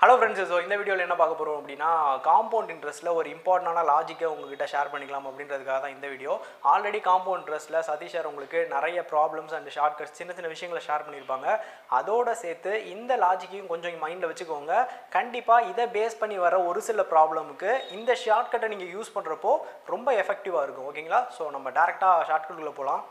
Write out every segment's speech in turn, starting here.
hello friends so இந்த வீடியோவில் என்ன பார்க்க போகிறோம் அப்படின்னா காம்பவுண்ட் இன்ட்ரெஸ்ட்டில் ஒரு இம்பார்ட்டண்டான லாஜிக்கை உங்ககிட்ட ஷேர் பண்ணிக்கலாம் அப்படின்றதுக்காக தான் இந்த வீடியோ ஆல்ரெடி காம்பவுண்ட் இன்ட்ரெஸ்ட்டில் சதீஷ் சார் உங்களுக்கு நிறைய ப்ராப்ளம்ஸ் அண்ட் ஷார்ட்கட்ஸ் சின்ன சின்ன விஷயங்களை ஷேர் பண்ணியிருப்பாங்க அதோட சேர்த்து இந்த லாஜிக்கையும் கொஞ்சம் மைண்டில் வச்சுக்கோங்க கண்டிப்பாக இதை பேஸ் பண்ணி வர ஒரு சில ப்ராப்ளமுக்கு இந்த ஷார்ட்கட்டை நீங்கள் யூஸ் பண்ணுறப்போ ரொம்ப எஃபெக்டிவாக இருக்கும் ஓகேங்களா ஸோ நம்ம டேரெக்டாக ஷார்ட்கட்டுக்குள்ளே போகலாம்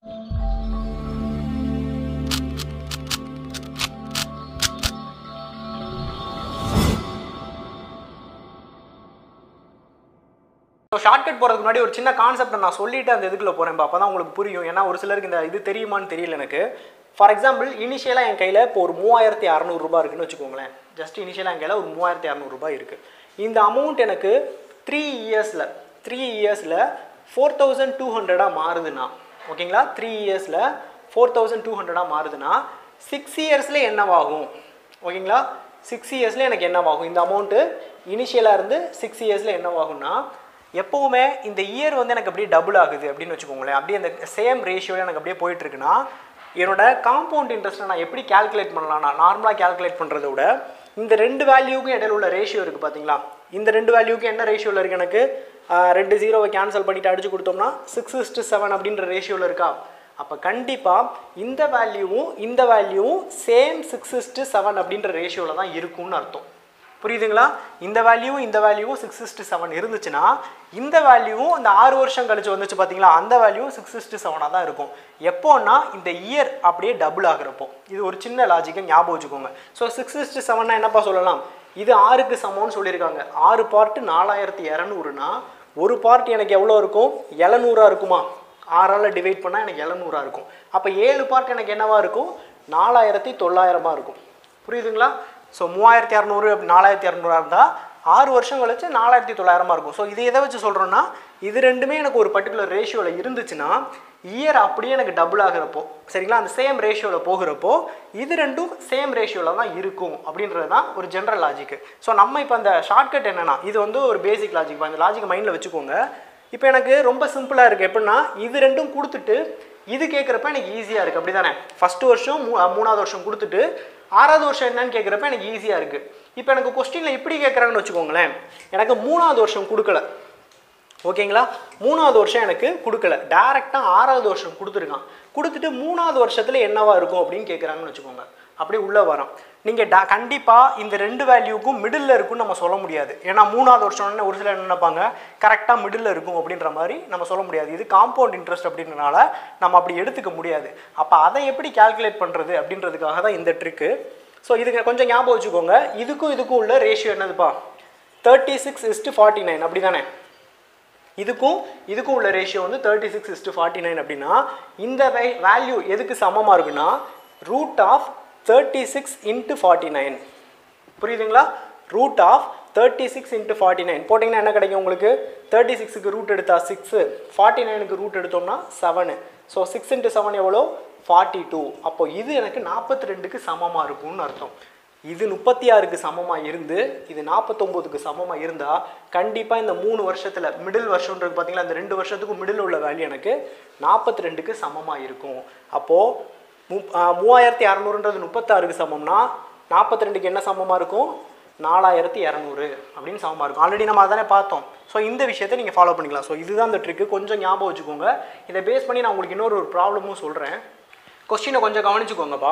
ஸோ ஷார்ட்கட் போகிறதுக்கு முன்னாடி ஒரு சின்ன கான்செப்டை நான் சொல்லிட்டு அந்த இதுக்குள்ள போகிறேன் அப்போ தான் உங்களுக்கு புரியும் ஏன்னா ஒரு சிலருக்கு இந்த இது தெரியுமான்னு தெரியல எனக்கு ஃபார் எக்ஸாம்பிள் இனிஷியலாக என் கையில் இப்போ ஒரு மூவாயிரத்தி அறநூறுபா இருக்குன்னு வச்சுக்கோங்களேன் ஜஸ்ட் இனிஷியலாக என் கையில் ஒரு மூவாயிரத்தி அறநூறுபா இருக்குது இந்த அமௌண்ட் எனக்கு த்ரீ இயர்ஸில் த்ரீ இயர்ஸில் ஃபோர் தௌசண்ட் டூ ஹண்ட்ரடாக மாறுதுன்னா ஓகேங்களா த்ரீ இயர்ஸில் ஃபோர் தௌசண்ட் டூ ஹண்ட்ரடாக மாறுதுன்னா சிக்ஸ் இயர்ஸில் என்னவாகும் ஓகேங்களா சிக்ஸ் இயர்ஸில் எனக்கு என்னவாகும் இந்த அமௌண்ட்டு இனிஷியலாக இருந்து சிக்ஸ் இயர்ஸில் என்னவாகும்னா எப்போவுமே இந்த இயர் வந்து எனக்கு அப்படியே டபுள் ஆகுது அப்படின்னு வச்சுக்கோங்களேன் அப்படியே அந்த சேம் ரேஷியோவில் எனக்கு அப்படியே போயிட்டு இருக்குன்னா என்னோட காம்பவுண்ட் இன்ட்ரெஸ்ட்டை நான் எப்படி கால்குலேட் பண்ணலாம் நான் நார்மலாக கால்குலேட் பண்ணுறத விட இந்த ரெண்டு வேல்யூக்கும் இடையில உள்ள ரேஷியோ இருக்குது பார்த்தீங்களா இந்த ரெண்டு வேல்யூக்கும் என்ன ரேஷியோவில் இருக்குது எனக்கு ஆஹ், ரெண்டு ஜீரோவை கேன்சல் பண்ணிட்டு அடிச்சு கொடுத்தோம்னா சிக்ஸ் இஸ்டு செவன் அப்படின்ற ரேஷியோவில் இருக்கா அப்போ கண்டிப்பாக இந்த வேல்யூவும் இந்த வேல்யூவும் சேம் சிக்ஸ் இஸ்டு செவன் அப்படின்ற ரேஷியோவில் தான் இருக்கும்னு அர்த்தம் புரியுதுங்களா இந்த வேல்யூவும் இந்த வேல்யூவும் சிக்ஸ் இஸ்டு செவன் இருந்துச்சுன்னா இந்த வேல்யூவும் இந்த ஆறு வருஷம் கழிச்சு வந்துச்சு பார்த்தீங்களா அந்த வேல்யூவும் சிக்ஸ் இஸ்டு செவனாக தான் இருக்கும் எப்போன்னா இந்த இயர் அப்படியே டபுள் ஆகுறப்போ இது ஒரு சின்ன லாஜிக்கை ஞாபகம் வச்சுக்கோங்க ஸோ சிக்ஸ் இஸ்டு செவன்னா என்னப்பா சொல்லலாம் இது ஆறுக்கு சமம்னு சொல்லியிருக்காங்க ஆறு பார்ட்டு நாலாயிரத்தி இரநூறுனா ஒரு பார்ட் எனக்கு எவ்வளோ இருக்கும் எழுநூறா இருக்குமா ஆறால் டிவைட் பண்ணால் எனக்கு எழுநூறா இருக்கும் அப்போ ஏழு பார்ட் எனக்கு என்னவா இருக்கும் நாலாயிரத்தி தொள்ளாயிரமா இருக்கும் புரியுதுங்களா ஸோ மூவாயிரத்தி இரநூறு நாலாயிரத்தி இரநூறுவா இருந்தால் ஆறு வருஷம் கழிச்சு நாலாயிரத்தி தொள்ளாயிரமா இருக்கும் ஸோ இது எதை வச்சு சொல்கிறோன்னா இது ரெண்டுமே எனக்கு ஒரு பர்டிகுலர் ரேஷியோவில் இருந்துச்சுன்னா இயர் அப்படியே எனக்கு டபுள் ஆகுறப்போ சரிங்களா அந்த சேம் ரேஷியோவில் போகிறப்போ இது ரெண்டும் சேம் ரேஷியோவில் தான் இருக்கும் அப்படின்றது தான் ஒரு ஜென்ரல் லாஜிக்கு ஸோ நம்ம இப்போ அந்த ஷார்ட்கட் என்னென்னா இது வந்து ஒரு பேசிக் லாஜிக் அந்த லாஜிக் மைண்டில் வச்சுக்கோங்க இப்போ எனக்கு ரொம்ப சிம்பிளாக இருக்குது எப்படின்னா இது ரெண்டும் கொடுத்துட்டு இது கேட்குறப்ப எனக்கு ஈஸியாக இருக்குது அப்படி தானே ஃபஸ்ட்டு வருஷம் மூ மூணாவது வருஷம் கொடுத்துட்டு ஆறாவது வருஷம் என்னன்னு கேட்குறப்ப எனக்கு ஈஸியாக இருக்குது இப்போ எனக்கு கொஸ்டினில் இப்படி கேட்குறாங்கன்னு வச்சுக்கோங்களேன் எனக்கு மூணாவது வருஷம் கொடுக்கல ஓகேங்களா மூணாவது வருஷம் எனக்கு கொடுக்கல டேரெக்டாக ஆறாவது வருஷம் கொடுத்துருக்கான் கொடுத்துட்டு மூணாவது வருஷத்தில் என்னவா இருக்கும் அப்படின்னு கேட்குறாங்கன்னு வச்சுக்கோங்க அப்படியே உள்ளே வரோம் நீங்கள் டா கண்டிப்பாக இந்த ரெண்டு வேல்யூக்கும் மிடில் இருக்கும்னு நம்ம சொல்ல முடியாது ஏன்னா மூணாவது வருஷம்னு ஒரு சிலர் என்ன நினைப்பாங்க கரெக்டாக மிடில் இருக்கும் அப்படின்ற மாதிரி நம்ம சொல்ல முடியாது இது காம்பவுண்ட் இன்ட்ரெஸ்ட் அப்படின்றனால நம்ம அப்படி எடுத்துக்க முடியாது அப்போ அதை எப்படி கால்குலேட் பண்ணுறது அப்படின்றதுக்காக தான் இந்த ட்ரிக்கு ஸோ இதுக்கு கொஞ்சம் ஞாபகம் வச்சுக்கோங்க இதுக்கும் இதுக்கும் உள்ள ரேஷியோ என்னதுப்பா thirty six is to forty nine அப்படி தானே இதுக்கும் இதுக்கும் உள்ள ரேஷியோ வந்து thirty six is to forty nine அப்படின்னா இந்த வேல்யூ எதுக்கு சமமாக இருக்குன்னா root of thirty six into forty nine புரியுதுங்களா root of thirty six into forty nine போட்டிங்கன்னா என்ன கிடைக்கும் உங்களுக்கு தேர்ட்டி சிக்ஸுக்கு ரூட் எடுத்தா சிக்ஸு ஃபார்ட்டி நைனுக்கு ரூட் எடுத்தோம்னா seven so six into seven எவ்வளோ ஃபார்ட்டி டூ அப்போ இது எனக்கு நாற்பத்தி ரெண்டுக்கு சமமாக இருக்கும்னு அர்த்தம் இது முப்பத்தி ஆறுக்கு சமமாக இருந்து இது நாற்பத்தொம்போதுக்கு சமமாக இருந்தால் கண்டிப்பாக இந்த மூணு வருஷத்தில் மிடில் வருஷன்றது பார்த்தீங்களா இந்த ரெண்டு வருஷத்துக்கும் மிடில் உள்ள வேல்யூ எனக்கு நாற்பத்தி ரெண்டுக்கு சமமாக இருக்கும் அப்போது மு ஆ, மூவாயிரத்தி அறநூறுன்றது முப்பத்தாறுக்கு சமம்னா நாற்பத்தி ரெண்டுக்கு என்ன சமமாக இருக்கும் நாலாயிரத்தி இரநூறு அப்படின்னு சமமாக இருக்கும் ஆல்ரெடி நம்ம அதானே பார்த்தோம் ஸோ இந்த விஷயத்தை நீங்கள் ஃபாலோ பண்ணிக்கலாம் ஸோ இதுதான் இந்த ட்ரிக்கு கொஞ்சம் ஞாபகம் வச்சுக்கோங்க இதை பேஸ் பண்ணி நான் உங்களுக்கு இன்னொரு ஒரு ப்ராப்ளமும் சொல்கிறேன் கொஸ்டினை கொஞ்சம் கவனிச்சுக்கோங்கப்பா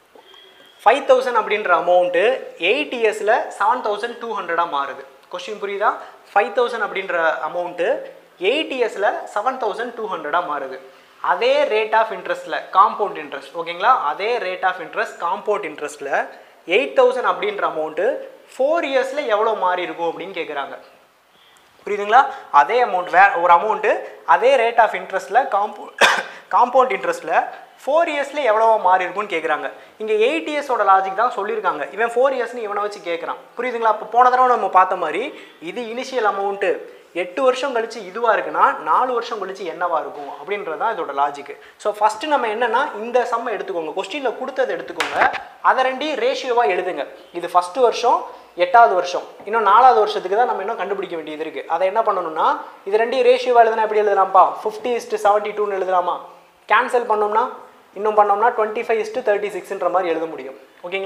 ஃபைவ் தௌசண்ட் அப்படின்ற அமௌண்ட்டு எயிட் இயர்ஸில் செவன் தௌசண்ட் டூ ஹண்ட்ரடாக மாறுது கொஸ்டின் புரியுதா ஃபைவ் தௌசண்ட் அப்படின்ற அமௌண்ட்டு எயிட் இயர்ஸில் செவன் தௌசண்ட் டூ ஹண்ட்ரடாக மாறுது அதே ரேட் ஆஃப் இன்ட்ரெஸ்ட்டில் காம்பவுண்ட் இன்ட்ரெஸ்ட் ஓகேங்களா அதே ரேட் ஆஃப் இன்ட்ரெஸ்ட் காம்பவுண்ட் இன்ட்ரெஸ்ட்டில் எயிட் தௌசண்ட் அப்படின்ற அமௌண்ட்டு ஃபோர் இயர்ஸில் எவ்வளோ மாறி இருக்கும் அப்படின்னு கேட்குறாங்க புரியுதுங்களா அதே அமௌண்ட் வே ஒரு அமௌண்ட்டு அதே ரேட் ஆஃப் இன்ட்ரெஸ்ட்டில் காம்போ காம்பவுண்ட் இன்ட்ரெஸ்ட்டில் ஃபோர் இயர்ஸில் எவ்வளோ மாறி இருக்கும்னு கேட்குறாங்க இங்கே எயிட் இயர்ஸோட லாஜிக் தான் சொல்லியிருக்காங்க இவன் ஃபோர் இயர்ஸ்னு இவனை வச்சு கேட்குறான் புரியுதுங்களா அப்போ போன தடவை நம்ம பார்த்த மாதிரி இது இனிஷியல் அமௌண்ட்டு எட்டு வருஷம் கழிச்சு இதுவாக இருக்குன்னா நாலு வருஷம் கழிச்சு என்னவா இருக்கும் அப்படின்றது தான் இதோட லாஜிக்கு ஸோ ஃபஸ்ட்டு நம்ம என்னன்னா இந்த சம்மை எடுத்துக்கோங்க கொஸ்டினில் கொடுத்ததை எடுத்துக்கோங்க அதை ரெண்டையும் ரேஷியோவாக எழுதுங்க இது ஃபஸ்ட்டு வருஷம் எட்டாவது வருஷம் இன்னும் நாலாவது வருஷத்துக்கு தான் நம்ம இன்னும் கண்டுபிடிக்க வேண்டியது இருக்குது அதை என்ன பண்ணணும்னா இது ரெண்டையும் ரேஷியோவாக எழுதுனா எப்படி எழுதலாம்ப்பா ஃபிஃப்டி இஸ்ட்டு செவன்ட்டி டூன்னு எழுதலாமா கேன்சல் பண்ணோம்னா இன்னும் பண்ணோம்னா டுவெண்ட்டி ஃபைவ் இஸ்ட்டு தேர்ட்டி சிக்ஸ்ன்ற மாதிரி எழுத முடியும் ஓகேங்களா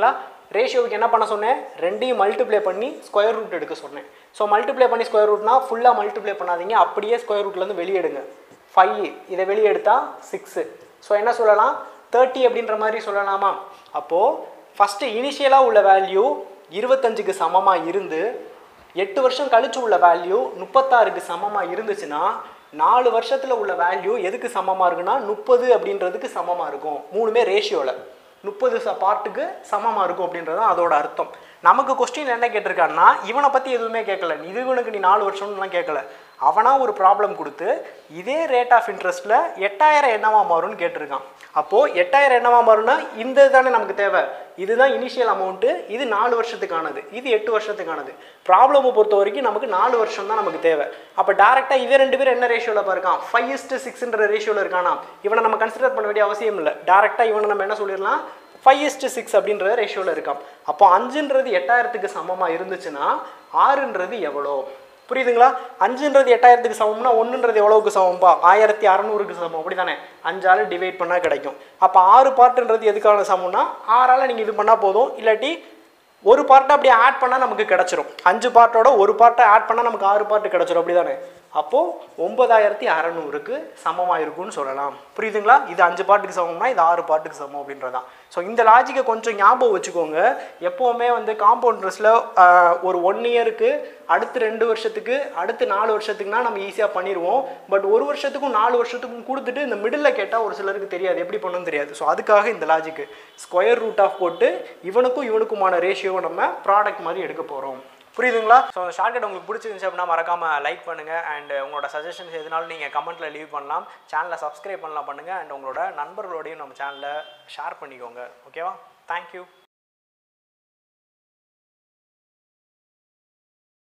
ரேஷியோவுக்கு என்ன பண்ண சொன்னேன் ரெண்டையும் மல்டிப்ளை பண்ணி ஸ்கொயர் ரூட் எடுக்க சொன்னேன் ஸோ மல்டிப்ளை பண்ணி ஸ்கொயர் ரூட்னா ஃபுல்லாக மல்டிப்ளை பண்ணாதீங்க அப்படியே ஸ்கொயர் ரூட்லேருந்து வெளியே எடுங்க ஃபைவ் இதை வெளியே எடுத்தால் சிக்ஸு ஸோ என்ன சொல்லலாம் தேர்ட்டி அப்படின்ற மாதிரி சொல்லலாமா அப்போது ஃபஸ்ட்டு இனிஷியலாக உள்ள வேல்யூ இருபத்தஞ்சுக்கு சமமாக இருந்து எட்டு வருஷம் கழிச்சு உள்ள வேல்யூ முப்பத்தாறுக்கு சமமாக இருந்துச்சுன்னா நாலு வருஷத்தில் உள்ள வேல்யூ எதுக்கு சமமாக இருக்குன்னா முப்பது அப்படின்றதுக்கு சமமாக இருக்கும் மூணுமே ரேஷியோவில் முப்பது ச பார்ட்டுக்கு சமமாக இருக்கும் அப்படின்றது தான் அதோட அர்த்தம் நமக்கு கொஸ்டின் என்ன கேட்டிருக்கான்னா இவனை பற்றி எதுவுமே கேட்கல இது இவனுக்கு நீ நாலு வருஷம்லாம் கேட்கல அவனா ஒரு ப்ராப்ளம் கொடுத்து இதே ரேட் ஆஃப் இன்ட்ரெஸ்ட்டில் எட்டாயிரம் என்னவா மாறும்னு கேட்டிருக்கான் அப்போது எட்டாயிரம் என்னவா மாறும்னா இந்த தானே நமக்கு தேவை இதுதான் இனிஷியல் அமௌண்ட்டு இது நாலு வருஷத்துக்கானது இது எட்டு வருஷத்துக்கானது ப்ராப்ளமை பொறுத்த வரைக்கும் நமக்கு நாலு வருஷம் தான் நமக்கு தேவை அப்போ டேரெக்டாக இவன் ரெண்டு பேரும் என்ன ரேஷியோவில் இருக்கான் ஃபைவ் இஸ்ட்டு சிக்ஸ்ன்ற ரேஷியோவில் இருக்கானா இவனை நம்ம கன்சிடர் பண்ண வேண்டிய அவசியம் இல்லை டேரெக்டாக இவனை நம்ம என்ன சொல்லிடலாம் ஃபைவ் இஸ்ட்டு சிக்ஸ் அப்படின்ற ரேஷியோவில் இருக்கான் அப்போ அஞ்சுன்றது எட்டாயிரத்துக்கு சமமாக இருந்துச்சுன்னா ஆறுன்றது எவ்வளோ புரியுதுங்களா அஞ்சுன்றது எட்டாயிரத்துக்கு சமம்னா ஒன்றுன்றது எவ்வளவுக்கு சமம்பா ஆயிரத்தி அறநூறுக்கு சமம் அப்படி தானே அஞ்சால் டிவைட் பண்ணால் கிடைக்கும் அப்போ ஆறு பார்ட்டுன்றது எதுக்கான சமம்னா ஆறால் நீங்கள் இது பண்ணால் போதும் இல்லாட்டி ஒரு பார்ட்டை அப்படியே ஆட் பண்ணால் நமக்கு கிடச்சிரும் அஞ்சு பார்ட்டோட ஒரு பார்ட்டை ஆட் பண்ணால் நமக்கு ஆறு பார்ட்டு கிடச்சிரும் அப்படி தானே அப்போது ஒன்பதாயிரத்தி அறநூறுக்கு சமமாக இருக்கும்னு சொல்லலாம் புரியுதுங்களா இது அஞ்சு பாட்டுக்கு சமம்னா இது ஆறு பாட்டுக்கு சமம் அப்படின்றதான் ஸோ இந்த லாஜிக்கை கொஞ்சம் ஞாபகம் வச்சுக்கோங்க எப்போவுமே வந்து காம்பவுண்ட் ட்ரெஸ்ஸில் ஒரு ஒன் இயருக்கு அடுத்து ரெண்டு வருஷத்துக்கு அடுத்து நாலு வருஷத்துக்குனா நம்ம ஈஸியாக பண்ணிடுவோம் பட் ஒரு வருஷத்துக்கும் நாலு வருஷத்துக்கும் கொடுத்துட்டு இந்த மிடில் கேட்டால் ஒரு சிலருக்கு தெரியாது எப்படி பண்ணணும்னு தெரியாது ஸோ அதுக்காக இந்த லாஜிக்கு ஸ்கொயர் ரூட் ஆஃப் போட்டு இவனுக்கும் இவனுக்குமான ரேஷியோவை நம்ம ப்ராடக்ட் மாதிரி எடுக்க போகிறோம் புரியுதுங்களா ஸோ அந்த ஷார்ட்கட் உங்களுக்கு பிடிச்சிருந்துச்சு அப்படின்னா மறக்காமல் லைக் பண்ணுங்கள் அண்ட் உங்களோட சஜஷன்ஸ் எதுனாலும் நீங்கள் கமெண்ட்டில் லீவ் பண்ணலாம் சேனலை சப்ஸ்கிரைப் பண்ணலாம் பண்ணுங்கள் அண்ட் உங்களோட நண்பர்களோடையும் நம்ம சேனலை ஷேர் பண்ணிக்கோங்க ஓகேவா தேங்க்யூ